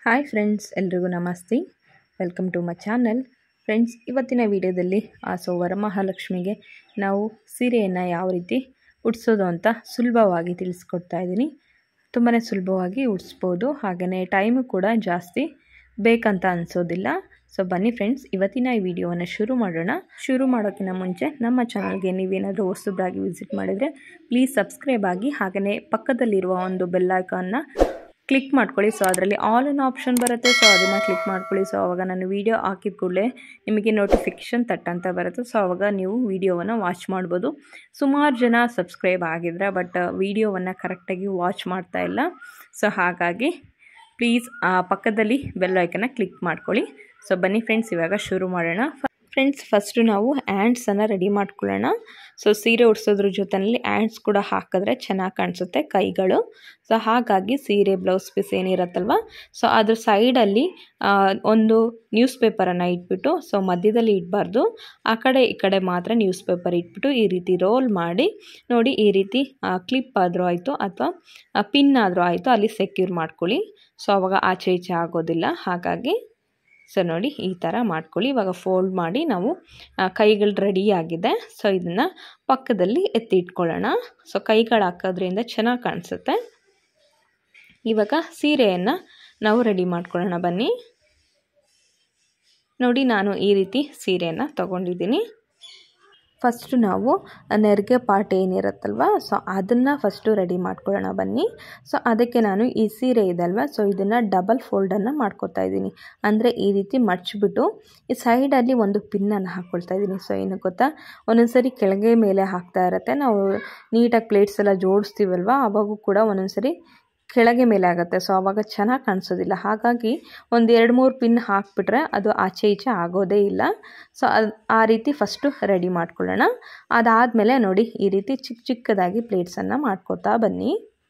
Hi friends ಎಲ್ರಿಗೂ ನಮಸ್ತೆ welcome to my channel friends ಇವತ್ತಿನ ವಿಡಿಯೋದಲ್ಲಿ ಸೊ ವರಮಹಾಲಕ್ಷ್ಮಿಗೆ ನಾವು ಸೀರೆಯನ್ನು ಯಾವ ರೀತಿ ಉಡಿಸೋದು ಅಂತ ಸುಲಭವಾಗಿ ತಿಳಿಸ್ಕೊಡ್ತಾ ಇದ್ದೀನಿ ತುಂಬಾ ಸುಲಭವಾಗಿ ಉಡಿಸ್ಬೋದು ಹಾಗೆಯೇ ಟೈಮು ಕೂಡ ಜಾಸ್ತಿ ಬೇಕಂತ ಅನಿಸೋದಿಲ್ಲ ಸೊ ಬನ್ನಿ ಫ್ರೆಂಡ್ಸ್ ಇವತ್ತಿನ ಈ ವಿಡಿಯೋವನ್ನು ಶುರು ಮಾಡೋಣ ಶುರು ಮಾಡೋಕ್ಕಿಂತ ಮುಂಚೆ ನಮ್ಮ ಚಾನಲ್ಗೆ ನೀವೇನಾದರೂ ಹೊಸದಾಗಿ ವಿಸಿಟ್ ಮಾಡಿದರೆ ಪ್ಲೀಸ್ ಸಬ್ಸ್ಕ್ರೈಬ್ ಆಗಿ ಹಾಗೆಯೇ ಪಕ್ಕದಲ್ಲಿರುವ ಒಂದು ಬೆಲ್ಲೈಕಾನ್ನ ಕ್ಲಿಕ್ ಮಾಡ್ಕೊಳ್ಳಿ ಸೊ ಅದರಲ್ಲಿ ಆಲ್ ಅನ್ ಆಪ್ಷನ್ ಬರುತ್ತೆ ಸೊ ಅದನ್ನು ಕ್ಲಿಕ್ ಮಾಡ್ಕೊಳ್ಳಿ ಸೊ ಅವಾಗ ನಾನು ವೀಡಿಯೋ ಹಾಕಿದ ಕೂಡಲೇ ನಿಮಗೆ ನೋಟಿಫಿಕೇಷನ್ ತಟ್ಟಂತ ಬರುತ್ತೆ ಸೊ ಅವಾಗ ನೀವು ವೀಡಿಯೋವನ್ನು ವಾಚ್ ಮಾಡ್ಬೋದು ಸುಮಾರು ಜನ ಸಬ್ಸ್ಕ್ರೈಬ್ ಆಗಿದ್ರೆ ಬಟ್ ವೀಡಿಯೋವನ್ನು ಕರೆಕ್ಟಾಗಿ ವಾಚ್ ಮಾಡ್ತಾ ಇಲ್ಲ ಸೊ ಹಾಗಾಗಿ ಪ್ಲೀಸ್ ಪಕ್ಕದಲ್ಲಿ ಬೆಲ್ ಐಕನ್ನ ಕ್ಲಿಕ್ ಮಾಡ್ಕೊಳ್ಳಿ ಸೊ ಬನ್ನಿ ಫ್ರೆಂಡ್ಸ್ ಇವಾಗ ಶುರು ಮಾಡೋಣ ಫ್ರೆಂಡ್ಸ್ ಫಸ್ಟು ನಾವು ಆ್ಯಂಡ್ಸನ್ನು ರೆಡಿ ಮಾಡ್ಕೊಳ್ಳೋಣ ಸೊ ಸೀರೆ ಉಡ್ಸೋದ್ರ ಜೊತೆಯಲ್ಲಿ ಆ್ಯಂಡ್ಸ್ ಕೂಡ ಹಾಕಿದ್ರೆ ಚೆನ್ನಾಗಿ ಕಾಣಿಸುತ್ತೆ ಕೈಗಳು ಸೊ ಹಾಗಾಗಿ ಸೀರೆ ಬ್ಲೌಸ್ ಪೀಸ್ ಏನಿರುತ್ತಲ್ವ ಸೊ ಅದ್ರ ಸೈಡಲ್ಲಿ ಒಂದು ನ್ಯೂಸ್ ಪೇಪರನ್ನು ಇಟ್ಬಿಟ್ಟು ಸೊ ಮಧ್ಯದಲ್ಲಿ ಇಡಬಾರ್ದು ಆ ಕಡೆ ಈ ಕಡೆ ಮಾತ್ರ ನ್ಯೂಸ್ ಪೇಪರ್ ಇಟ್ಬಿಟ್ಟು ಈ ರೀತಿ ರೋಲ್ ಮಾಡಿ ನೋಡಿ ಈ ರೀತಿ ಕ್ಲಿಪ್ ಆದರೂ ಆಯಿತು ಅಥವಾ ಪಿನ್ ಆದರೂ ಆಯಿತು ಅಲ್ಲಿ ಸೆಕ್ಯೂರ್ ಮಾಡ್ಕೊಳ್ಳಿ ಸೊ ಅವಾಗ ಆಚೆ ಈಚೆ ಆಗೋದಿಲ್ಲ ಹಾಗಾಗಿ ಸೊ ನೋಡಿ ಈ ಥರ ಮಾಡ್ಕೊಳ್ಳಿ ಇವಾಗ ಫೋಲ್ಡ್ ಮಾಡಿ ನಾವು ಕೈಗಳು ರೆಡಿ ಆಗಿದೆ ಸೊ ಇದನ್ನು ಪಕ್ಕದಲ್ಲಿ ಎತ್ತಿ ಇಟ್ಕೊಳ್ಳೋಣ ಸೊ ಕೈಗಳು ಹಾಕೋದ್ರಿಂದ ಚೆನ್ನಾಗಿ ಕಾಣಿಸುತ್ತೆ ಇವಾಗ ಸೀರೆಯನ್ನು ನಾವು ರೆಡಿ ಮಾಡ್ಕೊಳ್ಳೋಣ ಬನ್ನಿ ನೋಡಿ ನಾನು ಈ ರೀತಿ ಸೀರೆಯನ್ನು ತೊಗೊಂಡಿದ್ದೀನಿ ಫಸ್ಟು ನಾವು ನೆರಿಗೆ ಪಾರ್ಟ್ ಏನಿರುತ್ತಲ್ವ ಸೊ ಅದನ್ನು ಫಸ್ಟು ರೆಡಿ ಮಾಡ್ಕೊಳ್ಳೋಣ ಬನ್ನಿ ಸೊ ಅದಕ್ಕೆ ನಾನು ಈ ಸೀರೆ ಇದಲ್ವ ಸೊ ಇದನ್ನು ಡಬಲ್ ಫೋಲ್ಡನ್ನು ಮಾಡ್ಕೊತಾ ಇದ್ದೀನಿ ಅಂದರೆ ಈ ರೀತಿ ಮಡ್ಚಿಬಿಟ್ಟು ಈ ಸೈಡಲ್ಲಿ ಒಂದು ಪಿನ್ನನ್ನು ಹಾಕ್ಕೊಳ್ತಾ ಇದ್ದೀನಿ ಸೊ ಏನು ಗೊತ್ತಾ ಒಂದೊಂದು ಸರಿ ಕೆಳಗೆ ಮೇಲೆ ಹಾಕ್ತಾ ಇರುತ್ತೆ ನಾವು ನೀಟಾಗಿ ಪ್ಲೇಟ್ಸ್ ಎಲ್ಲ ಜೋಡಿಸ್ತೀವಲ್ವ ಅವಾಗೂ ಕೂಡ ಒಂದೊಂದು ಸರಿ ಕೆಳಗೆ ಮೇಲೆ ಆಗುತ್ತೆ ಸೊ ಆವಾಗ ಚೆನ್ನಾಗಿ ಕಾಣಿಸೋದಿಲ್ಲ ಹಾಗಾಗಿ ಒಂದು ಎರಡು ಮೂರು ಪಿನ್ ಹಾಕಿಬಿಟ್ರೆ ಅದು ಆಚೆ ಈಚೆ ಆಗೋದೇ ಇಲ್ಲ ಸೊ ಅದು ಆ ರೀತಿ ಫಸ್ಟು ರೆಡಿ ಮಾಡ್ಕೊಳ್ಳೋಣ ಅದಾದಮೇಲೆ ನೋಡಿ ಈ ರೀತಿ ಚಿಕ್ಕ ಚಿಕ್ಕದಾಗಿ ಪ್ಲೇಟ್ಸನ್ನು ಮಾಡ್ಕೋತಾ ಬನ್ನಿ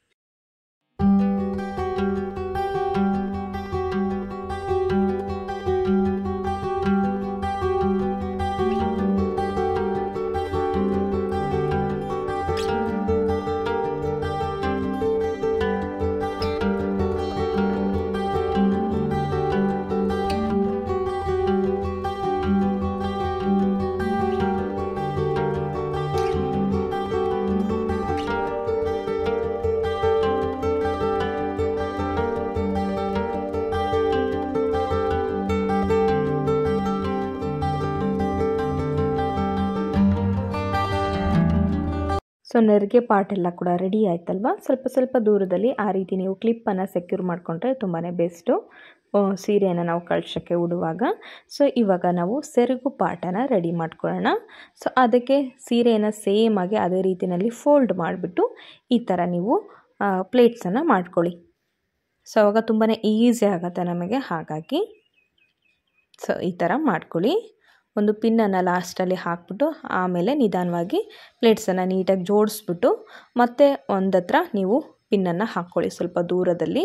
ಸೊ ನೆರಿಗೆ ಪಾರ್ಟ್ ಎಲ್ಲ ಕೂಡ ರೆಡಿ ಆಯ್ತಲ್ವ ಸ್ವಲ್ಪ ಸ್ವಲ್ಪ ದೂರದಲ್ಲಿ ಆ ರೀತಿ ನೀವು ಕ್ಲಿಪ್ಪನ್ನು ಸೆಕ್ಯೂರ್ ಮಾಡಿಕೊಂಡ್ರೆ ತುಂಬಾ ಬೆಸ್ಟು ಸೀರೆಯನ್ನು ನಾವು ಕಳ್ಸೋಕ್ಕೆ ಉಡುವಾಗ ಸೊ ಇವಾಗ ನಾವು ಸೆರಗು ಪಾರ್ಟನ್ನು ರೆಡಿ ಮಾಡ್ಕೊಳ್ಳೋಣ ಸೊ ಅದಕ್ಕೆ ಸೀರೆಯನ್ನು ಸೇಮಾಗಿ ಅದೇ ರೀತಿಯಲ್ಲಿ ಫೋಲ್ಡ್ ಮಾಡಿಬಿಟ್ಟು ಈ ಥರ ನೀವು ಪ್ಲೇಟ್ಸನ್ನು ಮಾಡ್ಕೊಳ್ಳಿ ಸೊ ಅವಾಗ ತುಂಬಾ ಈಸಿ ಆಗುತ್ತೆ ನಮಗೆ ಹಾಗಾಗಿ ಸೊ ಈ ಥರ ಮಾಡ್ಕೊಳ್ಳಿ ಒಂದು ಪಿನ್ನನ್ನು ಲಾಸ್ಟಲ್ಲಿ ಹಾಕ್ಬಿಟ್ಟು ಆಮೇಲೆ ನಿಧಾನವಾಗಿ ಪ್ಲೇಟ್ಸನ್ನು ನೀಟಾಗಿ ಜೋಡಿಸ್ಬಿಟ್ಟು ಮತ್ತೆ ಒಂದತ್ರ ನೀವು ಪಿನ್ನನ್ನು ಹಾಕ್ಕೊಳ್ಳಿ ಸ್ವಲ್ಪ ದೂರದಲ್ಲಿ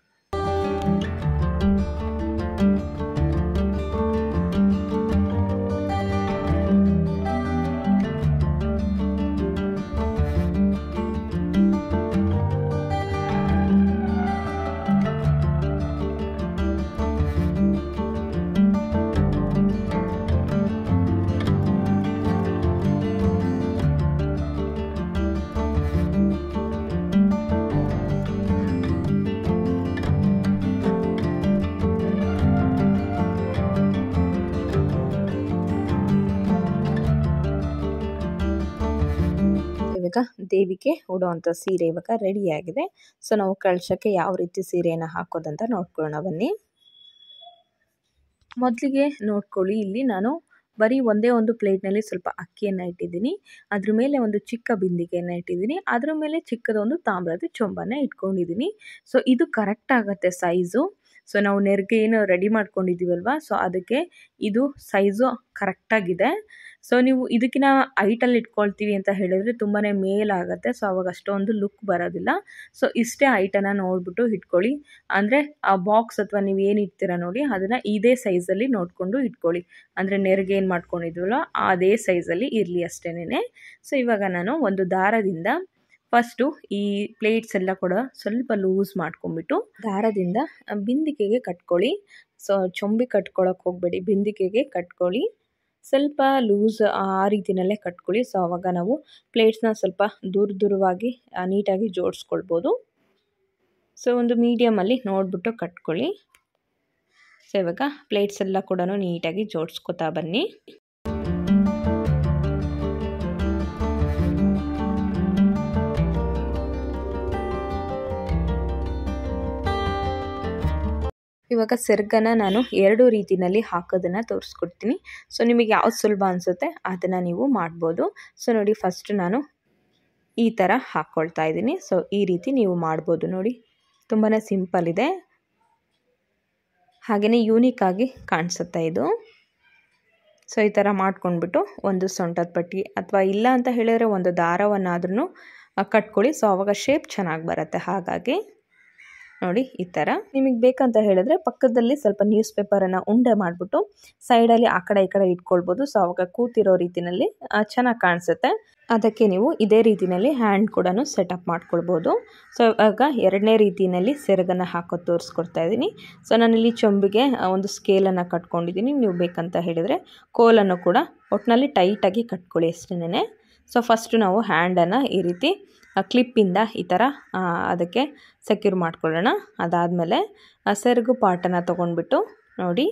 ಇವಾಗ ದೇವಿಗೆ ಉಡುವಂಥ ಸೀರೆ ಇವಾಗ ರೆಡಿಯಾಗಿದೆ ಸೊ ನಾವು ಕಳ್ಸೋಕ್ಕೆ ಯಾವ ರೀತಿ ಸೀರೆಯನ್ನು ಹಾಕೋದಂತ ನೋಡ್ಕೊಳ್ಳೋಣ ಬನ್ನಿ ಮೊದಲಿಗೆ ನೋಡ್ಕೊಳ್ಳಿ ಇಲ್ಲಿ ನಾನು ಬರೀ ಒಂದೇ ಒಂದು ಪ್ಲೇಟ್ನಲ್ಲಿ ಸ್ವಲ್ಪ ಅಕ್ಕಿಯನ್ನು ಇಟ್ಟಿದ್ದೀನಿ ಅದ್ರ ಮೇಲೆ ಒಂದು ಚಿಕ್ಕ ಬಿಂದಿಗೆಯನ್ನು ಇಟ್ಟಿದ್ದೀನಿ ಅದ್ರ ಮೇಲೆ ಚಿಕ್ಕದೊಂದು ತಾಮ್ರದ ಚೊಂಬನ್ನು ಇಟ್ಕೊಂಡಿದ್ದೀನಿ ಸೊ ಇದು ಕರೆಕ್ಟ್ ಆಗುತ್ತೆ ಸೈಜು ಸೊ ನಾವು ನೆರಿಗೆ ಏನು ರೆಡಿ ಮಾಡ್ಕೊಂಡಿದ್ದೀವಲ್ವ ಸೊ ಅದಕ್ಕೆ ಇದು ಸೈಜು ಕರೆಕ್ಟಾಗಿದೆ ಸೊ ನೀವು ಇದಕ್ಕಿಂತ ಹೈಟಲ್ಲಿ ಇಟ್ಕೊಳ್ತೀವಿ ಅಂತ ಹೇಳಿದ್ರೆ ತುಂಬಾ ಮೇಲಾಗುತ್ತೆ ಸೊ ಅವಾಗ ಅಷ್ಟೊಂದು ಲುಕ್ ಬರೋದಿಲ್ಲ ಸೊ ಇಷ್ಟೇ ಹೈಟನ್ನು ನೋಡಿಬಿಟ್ಟು ಇಟ್ಕೊಳ್ಳಿ ಅಂದರೆ ಆ ಬಾಕ್ಸ್ ಅಥವಾ ನೀವು ಏನು ಇಡ್ತೀರಾ ನೋಡಿ ಅದನ್ನು ಇದೇ ಸೈಜಲ್ಲಿ ನೋಡಿಕೊಂಡು ಇಟ್ಕೊಳ್ಳಿ ಅಂದರೆ ನೆರಿಗೆ ಏನು ಮಾಡ್ಕೊಂಡಿದ್ವಲ್ಲ ಅದೇ ಸೈಜಲ್ಲಿ ಇರಲಿ ಅಷ್ಟೇನೆ ಸೊ ಇವಾಗ ನಾನು ಒಂದು ದಾರದಿಂದ ಫಸ್ಟು ಈ ಪ್ಲೇಟ್ಸ್ ಎಲ್ಲ ಕೂಡ ಸ್ವಲ್ಪ ಲೂಸ್ ಮಾಡ್ಕೊಂಬಿಟ್ಟು ದಾರದಿಂದ ಬಿಂದಿಗೆಗೆ ಕಟ್ಕೊಳ್ಳಿ ಸೊ ಚೊಂಬಿ ಕಟ್ಕೊಳಕ್ಕೆ ಹೋಗಬೇಡಿ ಬಿಂದಿಗೆಗೆ ಕಟ್ಕೊಳ್ಳಿ ಸ್ವಲ್ಪ ಲೂಸ್ ಆ ರೀತಿಯಲ್ಲೇ ಕಟ್ಕೊಳ್ಳಿ ಸೊ ಆವಾಗ ನಾವು ಪ್ಲೇಟ್ಸ್ನ ಸ್ವಲ್ಪ ದೂರ ದೂರವಾಗಿ ನೀಟಾಗಿ ಜೋಡಿಸ್ಕೊಳ್ಬೋದು ಸೊ ಒಂದು ಮೀಡಿಯಮಲ್ಲಿ ನೋಡಿಬಿಟ್ಟು ಕಟ್ಕೊಳ್ಳಿ ಸೊ ಇವಾಗ ಪ್ಲೇಟ್ಸ್ ಎಲ್ಲ ಕೂಡ ನೀಟಾಗಿ ಜೋಡಿಸ್ಕೊತಾ ಬನ್ನಿ ಇವಾಗ ಸೆರ್ಗನ ನಾನು ಎರಡು ರೀತಿಯಲ್ಲಿ ಹಾಕೋದನ್ನು ತೋರಿಸ್ಕೊಡ್ತೀನಿ ಸೊ ನಿಮಗೆ ಯಾವ್ದು ಸುಲಭ ಅನಿಸುತ್ತೆ ಅದನ್ನು ನೀವು ಮಾಡ್ಬೋದು ಸೊ ನೋಡಿ ಫಸ್ಟ್ ನಾನು ಈ ಥರ ಹಾಕ್ಕೊಳ್ತಾ ಇದ್ದೀನಿ ಸೊ ಈ ರೀತಿ ನೀವು ಮಾಡ್ಬೋದು ನೋಡಿ ತುಂಬಾ ಸಿಂಪಲ್ ಇದೆ ಹಾಗೆಯೇ ಯೂನಿಕ್ಕಾಗಿ ಕಾಣಿಸುತ್ತೆ ಇದು ಸೊ ಈ ಥರ ಮಾಡ್ಕೊಂಡ್ಬಿಟ್ಟು ಒಂದು ಸೊಂಟದ ಪಟ್ಟಿ ಅಥವಾ ಇಲ್ಲ ಅಂತ ಹೇಳಿದರೆ ಒಂದು ದಾರವನ್ನಾದ್ರೂ ಕಟ್ಕೊಳ್ಳಿ ಸೊ ಆವಾಗ ಶೇಪ್ ಚೆನ್ನಾಗಿ ಬರುತ್ತೆ ಹಾಗಾಗಿ ನೋಡಿ ಈ ಥರ ನಿಮಗೆ ಬೇಕಂತ ಹೇಳಿದ್ರೆ ಪಕ್ಕದಲ್ಲಿ ಸ್ವಲ್ಪ ನ್ಯೂಸ್ ಪೇಪರನ್ನು ಉಂಡೆ ಮಾಡಿಬಿಟ್ಟು ಸೈಡಲ್ಲಿ ಆ ಕಡೆ ಈ ಕಡೆ ಇಟ್ಕೊಳ್ಬೋದು ಸೊ ಅವಾಗ ಕೂತಿರೋ ರೀತಿಯಲ್ಲಿ ಚೆನ್ನಾಗಿ ಕಾಣಿಸುತ್ತೆ ಅದಕ್ಕೆ ನೀವು ಇದೇ ರೀತಿಯಲ್ಲಿ ಹ್ಯಾಂಡ್ ಕೂಡ ಸೆಟಪ್ ಮಾಡ್ಕೊಳ್ಬೋದು ಸೊ ಇವಾಗ ಎರಡನೇ ರೀತಿಯಲ್ಲಿ ಸೆರಗನ್ನು ಹಾಕೋದು ತೋರಿಸ್ಕೊಡ್ತಾ ಇದ್ದೀನಿ ಸೊ ನಾನಿಲ್ಲಿ ಚೊಂಬಿಗೆ ಒಂದು ಸ್ಕೇಲನ್ನು ಕಟ್ಕೊಂಡಿದ್ದೀನಿ ನೀವು ಬೇಕಂತ ಹೇಳಿದರೆ ಕೋಲನ್ನು ಕೂಡ ಒಟ್ಟಿನಲ್ಲಿ ಟೈಟಾಗಿ ಕಟ್ಕೊಳ್ಳಿ ಅಷ್ಟೇ ಸೊ ಫಸ್ಟು ನಾವು ಹ್ಯಾಂಡನ್ನು ಈ ರೀತಿ ಕ್ಲಿಪ್ಪಿಂದ ಈ ಥರ ಅದಕ್ಕೆ ಸೆಕ್ಯೂರ್ ಮಾಡ್ಕೊಳ್ಳೋಣ ಅದಾದಮೇಲೆ ಸೆರಗು ಪಾಟನ್ನು ತೊಗೊಂಡ್ಬಿಟ್ಟು ನೋಡಿ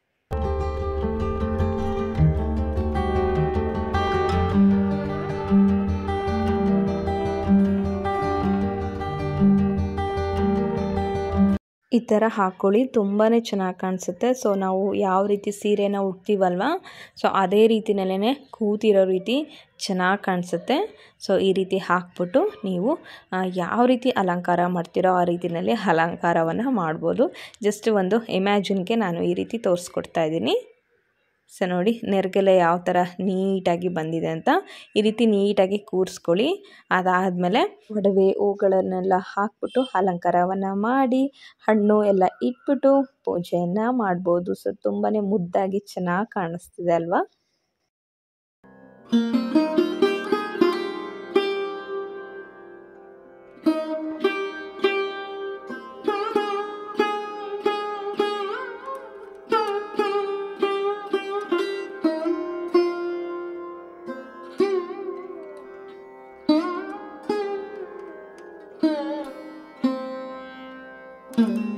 ಈ ಥರ ಹಾಕ್ಕೊಳ್ಳಿ ತುಂಬಾ ಚೆನ್ನಾಗಿ ಕಾಣಿಸುತ್ತೆ ಸೊ ನಾವು ಯಾವ ರೀತಿ ಸೀರೆನ ಉಡ್ತೀವಲ್ವ ಸೊ ಅದೇ ರೀತಿನಲ್ಲೇ ಕೂತಿರೋ ರೀತಿ ಚೆನ್ನಾಗಿ ಕಾಣಿಸುತ್ತೆ ಸೊ ಈ ರೀತಿ ಹಾಕ್ಬಿಟ್ಟು ನೀವು ಯಾವ ರೀತಿ ಅಲಂಕಾರ ಮಾಡ್ತೀರೋ ಆ ರೀತಿಯಲ್ಲಿ ಅಲಂಕಾರವನ್ನು ಮಾಡ್ಬೋದು ಜಸ್ಟ್ ಒಂದು ಇಮ್ಯಾಜಿನ್ಗೆ ನಾನು ಈ ರೀತಿ ತೋರಿಸ್ಕೊಡ್ತಾ ಇದ್ದೀನಿ ಸೊ ನೋಡಿ ನೆರಗೆಲೆ ಯಾವ ಥರ ನೀಟಾಗಿ ಬಂದಿದೆ ಅಂತ ಈ ರೀತಿ ನೀಟಾಗಿ ಕೂರಿಸ್ಕೊಳ್ಳಿ ಅದಾದಮೇಲೆ ಒಡವೆ ಹೂಗಳನ್ನೆಲ್ಲ ಹಾಕ್ಬಿಟ್ಟು ಅಲಂಕಾರವನ್ನು ಮಾಡಿ ಹಣ್ಣು ಎಲ್ಲ ಇಟ್ಬಿಟ್ಟು ಪೂಜೆಯನ್ನು ಮಾಡ್ಬೋದು ಸೊ ತುಂಬಾ ಮುದ್ದಾಗಿ ಚೆನ್ನಾಗಿ ಕಾಣಿಸ್ತಿದೆ ಅಲ್ವಾ Mm-hmm.